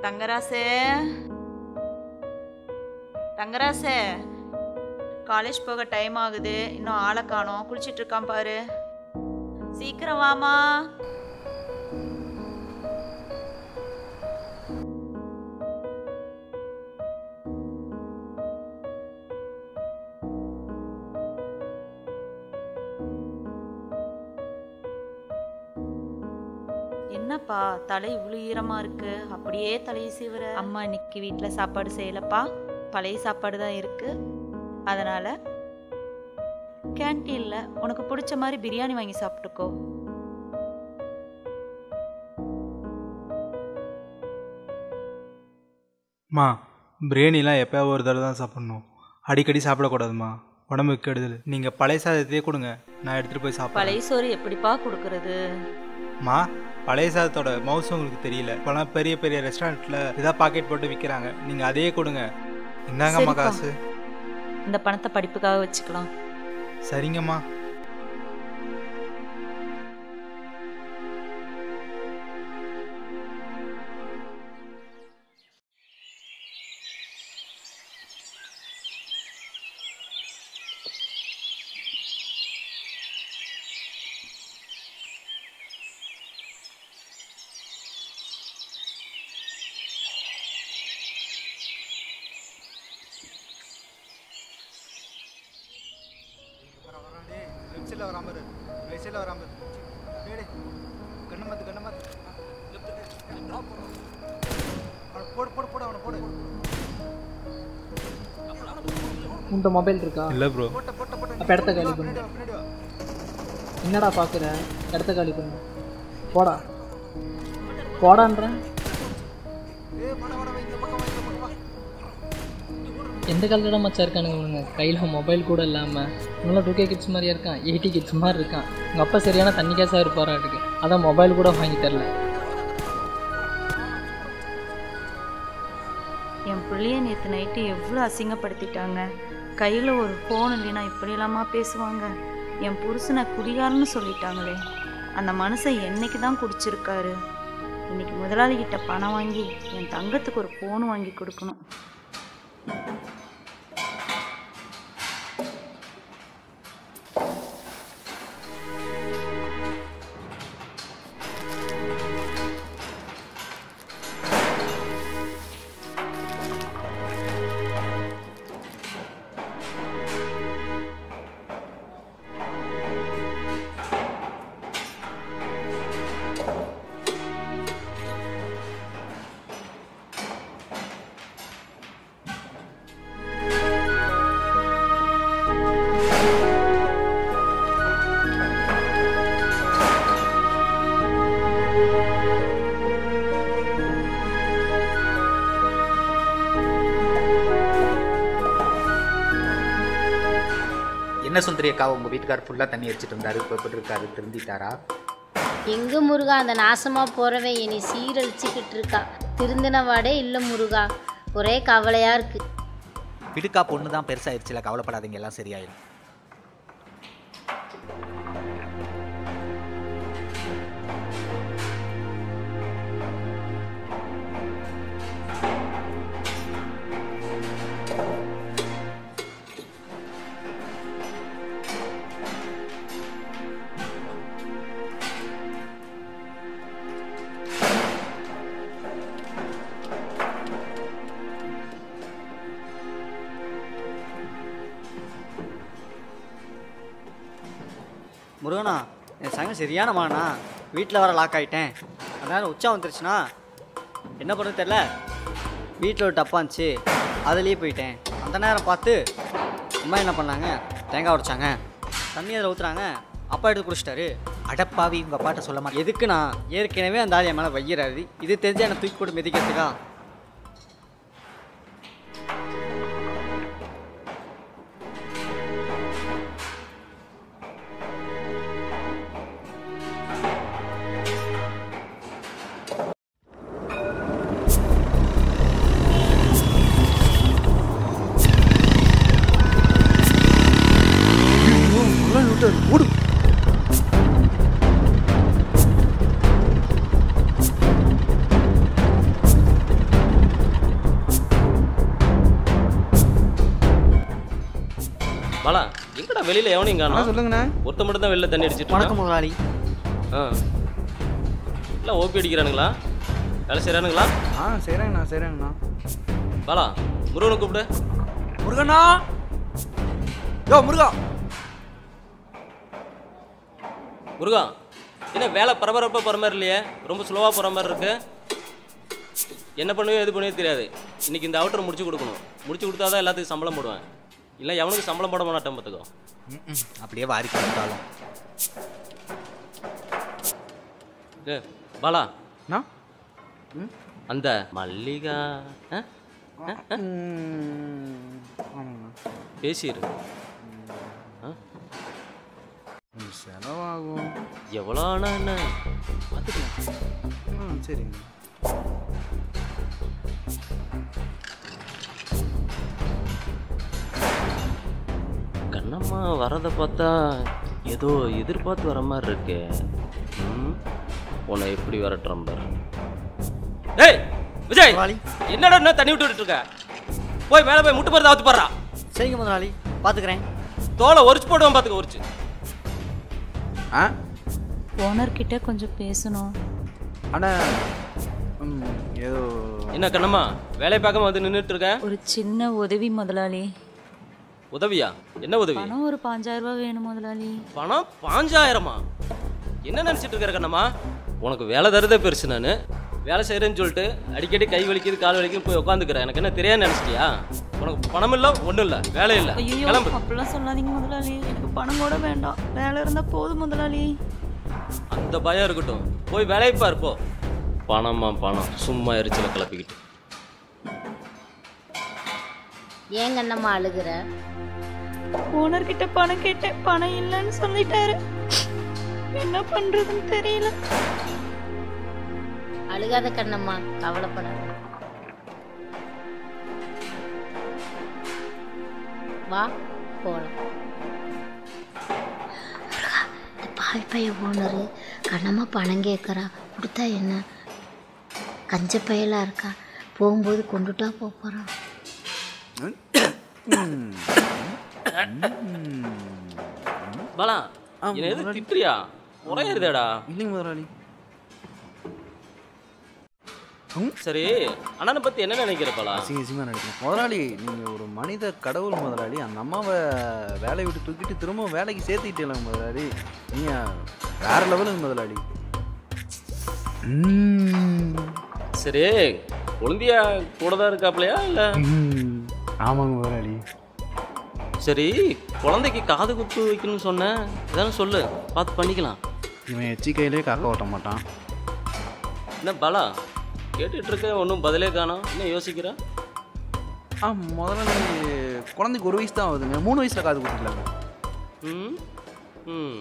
Thangarasu Thangarasu college போக time ஆகுது இன்னும் ஆளை காணோம் குளிச்சிட்டு இருக்கான் பாரு சீக்கிரம் வாமா என்னப்பா தலை இவ்வளோ ஈரமா இருக்கு அப்படியே தலையை சீவுற அம்மா இன்னைக்கு வீட்டில் சாப்பாடு செய்யலப்பா பழைய சாப்பாடு தான் இருக்கு அதனால கேன்டீன்ல உனக்கு பிடிச்ச மாதிரி பிரியாணி வாங்கி சாப்பிட்டுக்கோ மா பிரியாணிலாம் எப்போயா ஒரு தடவை தான் சாப்பிட்ணும் அடிக்கடி சாப்பிடக்கூடாதும்மா உடம்புக்கு கெடுதல் நீங்கள் பழைய சாதத்தையே கொடுங்க நான் எடுத்துகிட்டு போய் சாப்பிட்றேன் பழைய சோறு எப்படிப்பா கொடுக்கறது மா பழைய சாதத்தோட மவுஸ் உங்களுக்கு தெரியல இப்போலாம் பெரிய பெரிய ரெஸ்டாரண்ட்டில் இதாக பாக்கெட் போட்டு விற்கிறாங்க நீங்கள் அதையே கொடுங்க இந்தாங்கம்மா சரிப்பா. காசு இந்த பணத்தை படிப்புக்காக வச்சுக்கலாம் சரிங்கம்மா லெஃப்ட் சைடில் வராமல் ரைட் சைடில் வராமல் டேடே கண்ணை மாற்று கண்ணை மாற்று அவனை போடு போடு போடு அவனை போடு உன்கிட்ட மொபைல் இருக்கா இல்லை ப்ரோ அப்போ இடத்த காலி பண்ணு என்னடா பார்க்குற இடத்த காலி பண்ணு போடா போடான்றேன் எந்த காலத்தில் மச்சா இருக்கானுங்க இவனுங்க கையில் மொபைல் கூட இல்லாமல் நல்லா டூ கே கிட்ஸ் மாதிரியா இருக்கான் எயிட்டி கிட்ஸ் மாதிரி இருக்கான் உங்கள் அப்பா சரியான தண்ணி கேஸாக இருப்பாராட்டுக்கு அதான் மொபைல் கூட வாங்கி தரல என் பிள்ளைய நேற்று நைட்டு எவ்வளோ அசிங்கப்படுத்திட்டாங்க கையில் ஒரு ஃபோன் இல்லைன்னா இப்படியெல்லாமா பேசுவாங்க என் புருஷனை குடிகாரன்னு சொல்லிட்டாங்களே அந்த மனுஷன் என்னைக்கு தான் குடிச்சிருக்காரு இன்னைக்கு முதலாளி கிட்ட பணம் வாங்கி என் தங்கத்துக்கு ஒரு ஃபோன் வாங்கி கொடுக்கணும் என்ன சுந்தரி அக்கா உங்கள் வீட்டுக்கார் ஃபுல்லாக தண்ணி அடிச்சிட்டு இருந்தாரு இப்போ எப்படி இருக்காரு திருந்திட்டாரா எங்க முருகா அந்த நாசமா போறவன் என்னை சீரழிச்சுக்கிட்டு இருக்கா திருந்தின வாடே இல்லை முருகா ஒரே கவலையா இருக்கு விடுக்கா பொண்ணு தான் பெருசாகிடுச்சுல கவலைப்படாதீங்க எல்லாம் சரியாயிடும் முருகனா என் சங்கம் சரியான மானா வீட்டில் வர லாக் ஆகிட்டேன் அதான் உச்சா வந்துருச்சுன்னா என்ன பண்ணுறது தெரில வீட்டில் ஒரு டப்பா இருந்துச்சு அதுலேயே போயிட்டேன் அந்த நேரம் பார்த்து அம்மா என்ன பண்ணாங்க தேங்காய் உடைச்சாங்க தண்ணி அதில் ஊற்றுறாங்க அப்பா எடுத்து குடிச்சிட்டாரு அடப்பாவி உங்கள் அப்பாட்ட சொல்ல மாட்டேன் எதுக்கு நான் ஏற்கனவே அந்த ஆள் என் மேலே வைக்கிறாரு இது தெரிஞ்சு என்னை தூக்கி போட்டு மிதிக்கிறதுக்கா ஓடு வெளியில எவனையும் அண்ணா காணோம் சொல்லுங்கண்ணா ஒருத்த மட்டும் தான் வெளில தண்ணி அடிச்சிட்டு வணக்கம் இருக்கான். முதலாளி ஆ இல்லை ஓபி அடிக்கிறானுங்களா வேலை செய்கிறானுங்களா ஆ செய்கிறேங்கண்ணா செய்கிறேங்கண்ணா பாலா முருகனை கூப்பிடு முருகண்ணா யோ முருகா முருகா என்ன வேலை பரபரப்பாக போகிற மாதிரி இல்லையே ரொம்ப ஸ்லோவாக போகிற மாதிரி இருக்கு என்ன பண்ணுவோ எது பண்ணுவோ தெரியாது இன்னைக்கு இந்த அவுட்டர் முடிச்சு கொடுக்கணும் முடிச்சு கொடுத்தா தான் எல்லாத்துக்கும் சம்பளம் போடுவேன் இல்லை எவனுக்கு சம்பளம் போட மாட்டேன் பார்த்துக்கோ ம்ம். அப்படியே வாரி கொடுத்தாலும் ஏ பாலா அண்ணா அந்த மல்லிகா ஆ? ஆ? ஆ? ம், ஆமாங்கண்ணா பேசிடு ஆ? ம், செலவாகும் எவ்வளோ ஆனா என்ன பார்த்துக்கலாம் ம் சரிங்க கண்ணம்மா வரதை பார்த்தா ஏதோ எதிர்பார்த்து வர மாதிரி இருக்கே ம் உன்னை எப்படி வரட்டுறோம் பாரு ஏய் விஜய் முதலாளி. என்னடா என்ன தண்ணி விட்டு இருக்க போய் மேலே போய் முட்டு மருந்து அவுத்து போடுறா சரிங்க முதலாளி பார்த்துக்கிறேன் தோலை உரிச்சு போடுவேன் பார்த்துக்க உரிச்சு ஆ ஓனர்கிட்ட கொஞ்சம் பேசணும் அண்ணா ம் ஏதோ என்ன கண்ணம்மா வேலையை பார்க்காம வந்து நின்றுட்டு இருக்க ஒரு சின்ன உதவி முதலாளி உதவியா என்ன உதவி பணம் ஒரு பாஞ்சாயிரம் ரூபாய் வேணும் முதலாளி பணம் பாஞ்சாயிரமா என்ன நினச்சிட்டு இருக்கிற கண்ணம்மா உனக்கு வேலை தருதே பெருசு நான் வேலை செய்கிறேன்னு சொல்லிட்டு அடிக்கடி கை வலிக்குது கால் வலிக்குது போய் உட்காந்துக்கிறேன் எனக்கு என்ன தெரியாது நினச்சிட்டியா உனக்கு பணம் இல்லை ஒன்றும் இல்லை வேலை இல்லை ஐயோ கிளம்பு அப்படிலாம் சொல்லாதீங்க முதலாளி எனக்கு பணம் கூட வேண்டாம் வேலை இருந்தா போதும் முதலாளி அந்த பயம் இருக்கட்டும் போய் வேலையை பாரு போ பணமா பணம் சும்மா எரிச்சல கிளப்பிக்கிட்டு ஏங்க நம்ம அழுகுற ஓனர்கிட்ட பணம் கேட்டேன் பணம் இல்லைன்னு சொல்லிட்டாரு என்ன பண்றதுன்னு தெரியல அழுகாத கண்ணம்மா கவலைப்படாத வா போலாம் இந்த பாய் பைய ஓனரு கண்ணம்மா பணம் கேட்குறா கொடுத்தா என்ன கஞ்ச பயலாக இருக்கா போகும்போது கொண்டுட்டா போக போகிறான் பாலா என்ன எது திட்டுறியா உரையிருதேடா இல்லைங்க முதலாளி சரி அண்ணனை பத்தி என்ன நினைக்கிற பாலா அசிங்க அசிங்கமாக நடிக்கணும் முதலாளி நீங்கள் ஒரு மனித கடவுள் முதலாளி அந்த அம்மாவை வேலையை விட்டு தூக்கிட்டு திரும்ப வேலைக்கு சேர்த்துக்கிட்டே முதலாளி நீங்கள் வேற லெவலுங்க முதலாளி ம். சரி குழந்தையா கூட தான் இருக்காப்லையா இல்ல ம். ஆமாங்க முதலாளி சரி குழந்தைக்கு காது குத்து வைக்கணும்னு சொன்னேன் இதானே சொல்லு பார்த்து பண்ணிக்கலாம் இவன் எச்சி கையிலே காக்க ஓட்ட மாட்டான் என்ன பாலா கேட்டுட்டு இருக்க ஒன்றும் பதிலே காணோம் என்ன யோசிக்கிற ஆ முதலாளி குழந்தைக்கு ஒரு வயசு தான் ஆகுதுங்க மூணு வயசில் காது குத்திக்கலாங்க ம் ம்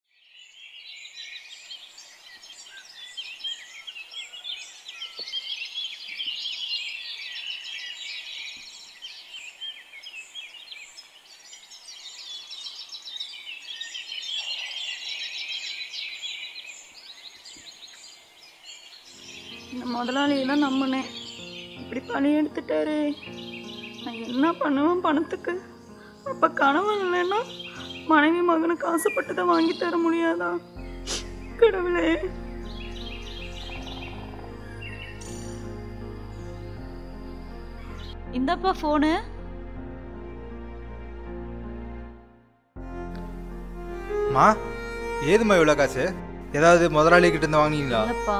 இந்த முதலாளியெல்லாம் நம்பினேன் இப்படி பணி எடுத்துட்டாரு நான் என்ன பண்ணுவேன் பணத்துக்கு அப்போ கணவன் இல்லைன்னா மனைவி மகனுக்கு ஆசைப்பட்டதை வாங்கி தர முடியாதா கடவுளே இந்தப்பா ஃபோனு மா ஏதும்மா இவ்வளோ காசு ஏதாவது முதலாளி கிட்ட இருந்து வாங்கினீங்களா இல்லப்பா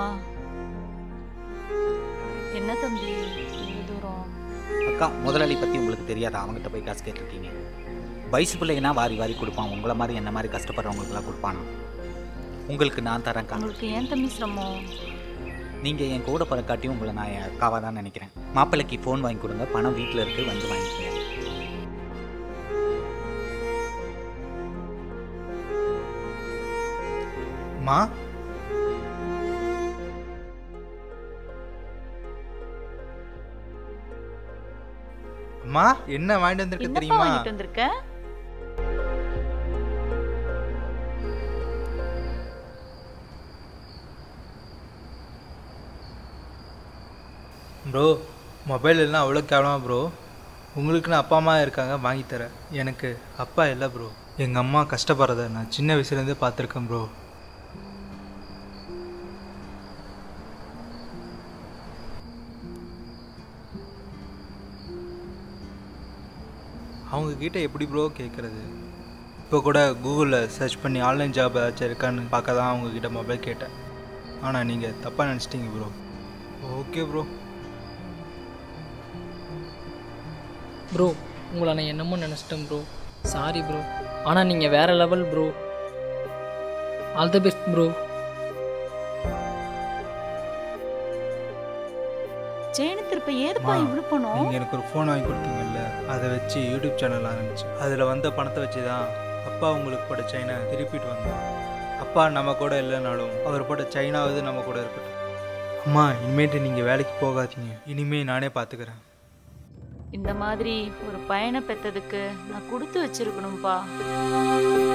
என்ன தம்பி இவ்வளவு தூரம் அக்கா முதலாளி பற்றி உங்களுக்கு தெரியாதா அவங்ககிட்ட போய் காசு கேட்டிருக்கீங்க வயசு பிள்ளைங்கன்னா வாரி வாரி கொடுப்பான் உங்களை மாதிரி என்ன மாதிரி கஷ்டப்படுறவங்களுக்குலாம் கொடுப்பானா உங்களுக்கு நான் தரேன்க்கா உங்களுக்கு ஏன் தம்பி சிரமம் நீங்கள் என் கூட பிறக்காட்டியும் உங்களை நான் என் அக்காவாக தான் நினைக்கிறேன் மாப்பிள்ளைக்கு ஃபோன் வாங்கி கொடுங்க பணம் வீட்டில் இருக்கு வந்து வாங்கிக்கோங்க மா அம்மா என்ன வாங்கிட்டு வந்திருக்க என்னப்பா தெரியுமா வாங்கிட்டு வந்திருக்க ப்ரோ மொபைல் எல்லாம் அவ்வளோ கேவலமா ப்ரோ உங்களுக்குன்னு அப்பா அம்மா இருக்காங்க வாங்கி தரேன் எனக்கு அப்பா இல்லை ப்ரோ எங்கள் அம்மா கஷ்டப்படுறத நான் சின்ன வயசுலேருந்தே பார்த்துருக்கேன் ப்ரோ அவங்க கிட்ட எப்படி ப்ரோ கேட்குறது இப்போ கூட கூகுளில் சர்ச் பண்ணி ஆன்லைன் ஜாப் ஏதாச்சும் இருக்கான்னு பார்க்க தான் அவங்கக்கிட்ட மொபைல் கேட்டேன் ஆனால் நீங்கள் தப்பாக நினச்சிட்டீங்க ப்ரோ ஓகே ப்ரோ ப்ரோ உங்களை நான் என்னமோ நினச்சிட்டேன் ப்ரோ சாரி ப்ரோ ஆனால் நீங்கள் வேறு level bro all the best bro ஜெயனத்திருப்ப ஏதுப்பா அம்மா, இவ்வளோ பணம் நீங்கள் எனக்கு ஒரு ஃபோன் வாங்கி கொடுத்தீங்கல்ல அதை வச்சு யூடியூப் சேனல் ஆரம்பிச்சு அதில் வந்த பணத்தை வச்சு தான் அப்பா உங்களுக்கு போட்ட சைனா திருப்பிட்டு வந்தேன் அப்பா நம்ம கூட இல்லைனாலும் அவர் போட்ட சைனாவது நம்ம கூட இருக்கட்டும் அம்மா இனிமேட்டு நீங்கள் வேலைக்கு போகாதீங்க இனிமே நானே பார்த்துக்கிறேன் இந்த மாதிரி ஒரு பையனை பெத்ததுக்கு நான் கொடுத்து வச்சிருக்கணும்ப்பா